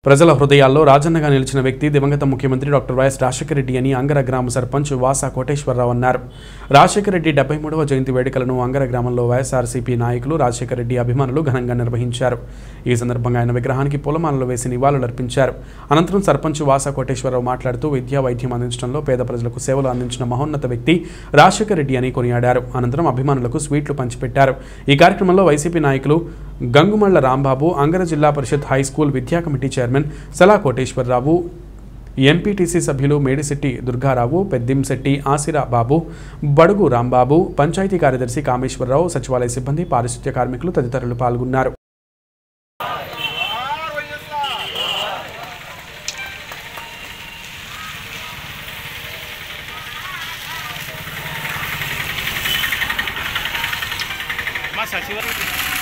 ప్రజల హృదయాల్లో రాజన్నగా నిలిచిన వ్యక్తి దివంగత ముఖ్యమంత్రి డాక్టర్ వైఎస్ రాజశేఖర రెడ్డి అని అంగర గ్రామ సర్పంచ్ వాసా కోటేశ్వరరావు అన్నారు రాజశేఖర రెడ్డి డెబ్బై మూడవ జయంతి వేడుకలను అంగర గ్రామంలో వైఎస్ఆర్సీపీ నాయకులు రాజశేఖర రెడ్డి అభిమానులు ఘనంగా నిర్వహించారు ఈ సందర్భంగా ఆయన విగ్రహానికి పూలమాలలు వేసి నివాళులర్పించారు అనంతరం సర్పంచ్ వాసా కోటేశ్వరరావు మాట్లాడుతూ విద్యా వైద్యం అందించడంలో పేద ప్రజలకు సేవలు అందించిన మహోన్నత వ్యక్తి రాజశేఖర రెడ్డి అని కొనియాడారు అనంతరం అభిమానులకు స్వీట్లు పంచిపెట్టారు ఈ కార్యక్రమంలో వైసీపీ నాయకులు గంగుమళ్ల రాంబాబు అంగర జిల్లా పరిషత్ హై స్కూల్ విద్యా committee chairman Sala Koteswararao MPTC సభ్యులు మేడిశెట్టి దుర్గారావు పెద్దింశెట్టి ఆసిరా బాబు బడుగు రాంబాబు పంచాయతీ కార్యదర్శి కామేశ్వరరావు సచివాలయ సిబ్బంది పారిశుద్ధ్య కార్మికులు తదితరులు పాల్గొన్నారు మా సచివాలయం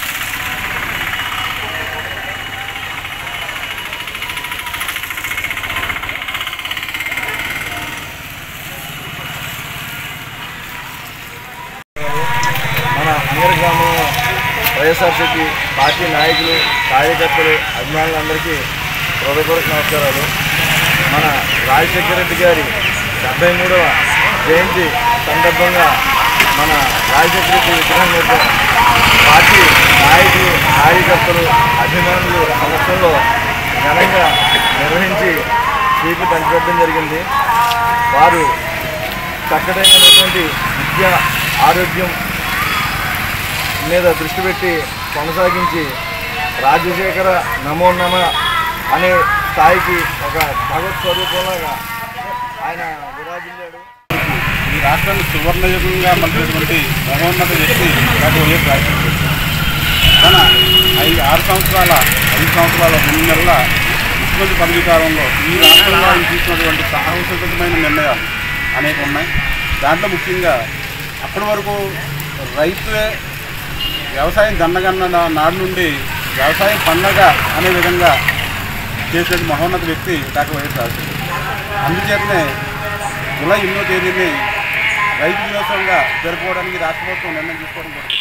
మన అంగర గ్రామంలో వైఎస్ఆర్సీపీ పార్టీ నాయకులు కార్యకర్తలు అభిమానులందరికీ హృదయపూర్వక నమస్కారాలు మన రాజశేఖర రెడ్డి గారి డెబ్బై మూడవ జయంతి సందర్భంగా మన రాజశేఖర రెడ్డి విగ్రహం వద్ద పార్టీ నాయకులు కార్యకర్తలు అభిమానులు సమక్షంలో ఘనంగా నిర్వహించి స్వీట్లు పంచిపెట్టడం జరిగింది వారు చక్కటైనటువంటి విద్య ఆరోగ్యం మీద దృష్టి పెట్టి కొనసాగించి రాజశేఖర నమో నమ అనే స్థాయికి ఒక భగవత్ స్వరూపంలాగా ఆయన విరాజిల్లాడు ఈ రాష్ట్రాన్ని సువర్ణయుగంగా మలిచినటువంటి మహోన్నత వ్యక్తి డాక్టర్ వైఎస్ రాజశేఖర రెడ్డి. తన ఐదు ఆరు సంవత్సరాల ఐదు సంవత్సరాల రెండు నెలల ముఖ్యమంత్రి పదవీ కాలంలో ఈ రాష్ట్రంలో ఆయన తీసుకున్నటువంటి సాహసోపేతమైన నిర్ణయాలు అనేక ఉన్నాయి దాంట్లో ముఖ్యంగా అప్పటి వరకు రైతులే వ్యవసాయం గన్నగన్న నా- నాడు నుండి వ్యవసాయం పండగ అనే విధంగా చేసిన మహోన్నత వ్యక్తి డాక్టర్ వైఎస్ రాజశేఖర రెడ్డి. అందుచేతనే జూలై ఎనిమిదో తేదీని రైతు దినోత్సవంగా జరుపుకోవడానికి రాష్ట్ర ప్రభుత్వం నిర్ణయం తీసుకోవడం జరిగింది